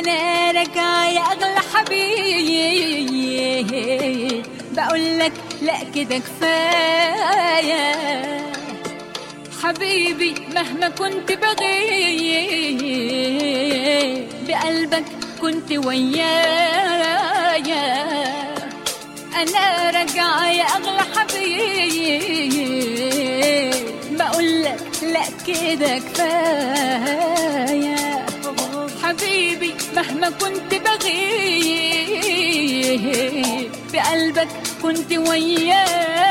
انا راجعه يا اغلى حبيب بقول لك لا كده كفايه حبيبي مهما كنت بغيب بقلبك كنت ويايا انا راجعه يا اغلى حبيب بقول لك لا كده كفايه حبيبي مهما كنت بغيب بقلبك كنت ويايا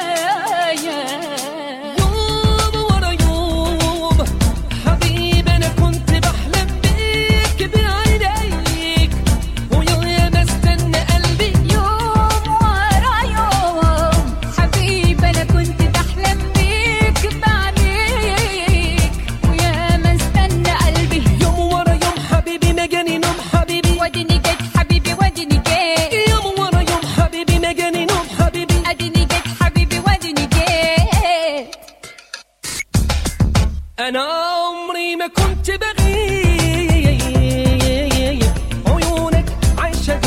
يوم ورا يوم حبيبي انا كنت بحلم بيك بعينيك ويا ما استنى قلبي يوم ورا يوم حبيبي انا كنت بحلم بيك بعديك ويا ما استنى قلبي يوم ورا يوم حبيبي ما جاني نوم حبيبي وديني جيت حبيبي وديني جيت يوم ورا يوم حبيبي ما جاني نوم حبيبي اديني جيت حبيبي وديني جيت انا عمري ما كنت بغيب عيونك عايشه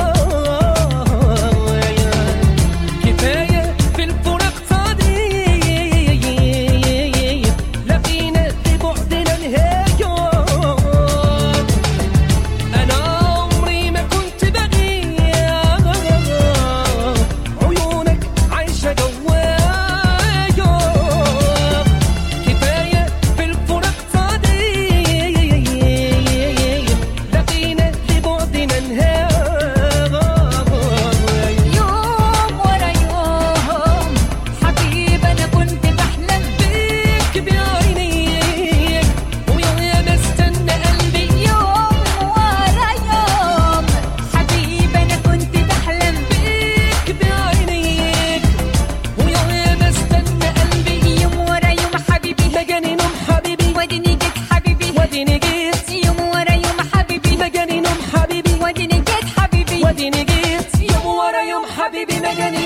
جوايا كفايه في الفراق صديق لقينا لبعدنا نهايه انا عمري ما كنت بغيب عيونك عايشه جوايا كفايه في الفراق صديق لقينا لبعدنا نهايه يوم ورا يوم حبيبي انا كنت بحلم بيك بعينيك ويا ما استنى قلبي يوم ورا يوم حبيبي انا كنت بحلم بيك بعينيك ويا ما استنى قلبي يوم ورا يوم حبيبي ما جاني نوم حبيبي وديني جيت حبيبي وديني جيت يوم ورا يوم حبيبي ما جاني نوم حبيبي وديني جيت حبيبي وديني جيت يوم ورا يوم حبيبي ما جاني